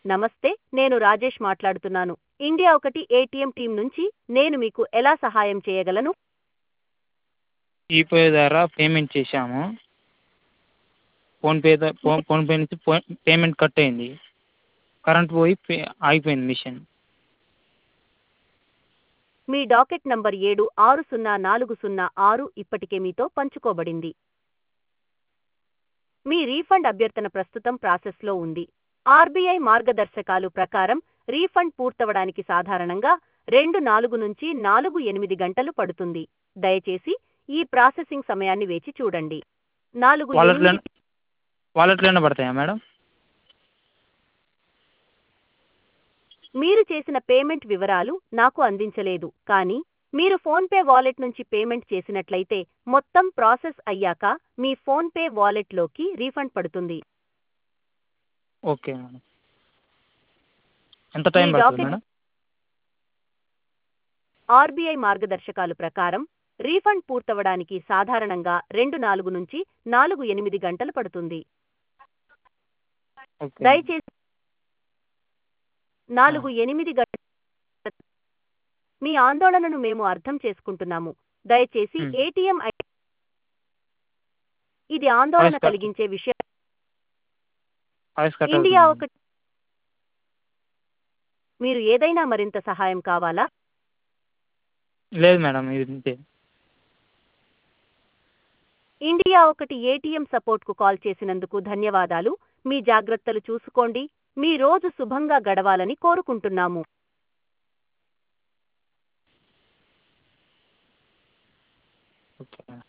నమస్తే నేను రాజేష్ మాట్లాడుతున్నాను ఇండియా ఒకటి ఏటీఎం టీం నుంచి నేను మీకు ఎలా సహాయం చేయగలను యూపీఐ ద్వారా పేమెంట్ చేశాము ఫోన్పే ద- ఫోన్ ఫోన్పే నుంచి ఫోన్ పేమెంట్ కట్ అయింది కరెంట్ పోయి పే ఆగిపోయింది మిషన్ మీ డాకెట్ నంబర్ ఏడు ఆరు సున్నా నాలుగు సున్నా ఆరు ఇప్పటికే మీతో పంచుకోబడింది మీ రీఫండ్ అభ్యర్థన ప్రస్తుతం ప్రాసెస్లో ఉంది ఆర్బీఐ మార్గదర్శకాలు ప్రకారం రీఫండ్ పూర్తవడానికి సాధారణంగా రెండు నాలుగు నుంచి నాలుగు ఎనిమిది గంటలు పడుతుంది దయచేసి ఈ ప్రాసెసింగ్ సమయాన్ని వేచి చూడండి నాలుగు వాలెట్లో ఎనిమిది వాలెట్లోనే పడతాయా మేడం మీరు చేసిన పేమెంట్ వివరాలు నాకు అందించలేదు కానీ మీరు ఫోన్పే వాలెట్ నుంచి పేమెంట్ చేసినట్లయితే మొత్తం ప్రాసెస్ అయ్యాక మీ ఫోన్పే వాలెట్లోకి రీఫండ్ పడుతుంది ఓకే మేడం ఎంత టైం మీ పడుతుంది డాక్యుమెంట్- మేడం ఆర్బీఐ మార్గదర్శకాలు ప్రకారం రీఫండ్ పూర్తవడానికి సాధారణంగా రెండు నాలుగు నుంచి నాలుగు ఎనిమిది గంటలు పడుతుంది ఓకే దయచేసి నాలుగు ఎనిమిది గంటల మీ ఆందోళనను మేము అర్థం చేసుకుంటున్నాము దయచేసి Hmm. ఏటీఎం ఐ- ఇది ఆందోళన Voice cut. కలిగించే విషయం వాయిస్ కట్ ఇండియా అవుతుంది ఒక మీరు ఏదైనా మరింత సహాయం కావాలా లేదు మేడం ఇది ఇంతే ఇండియా ఒకటి ఏటీఎం సపోర్ట్కు కాల్ చేసినందుకు ధన్యవాదాలు మీ జాగ్రత్తలు చూసుకోండి మీ రోజు శుభంగా గడవాలని కోరుకుంటున్నాము ఓకే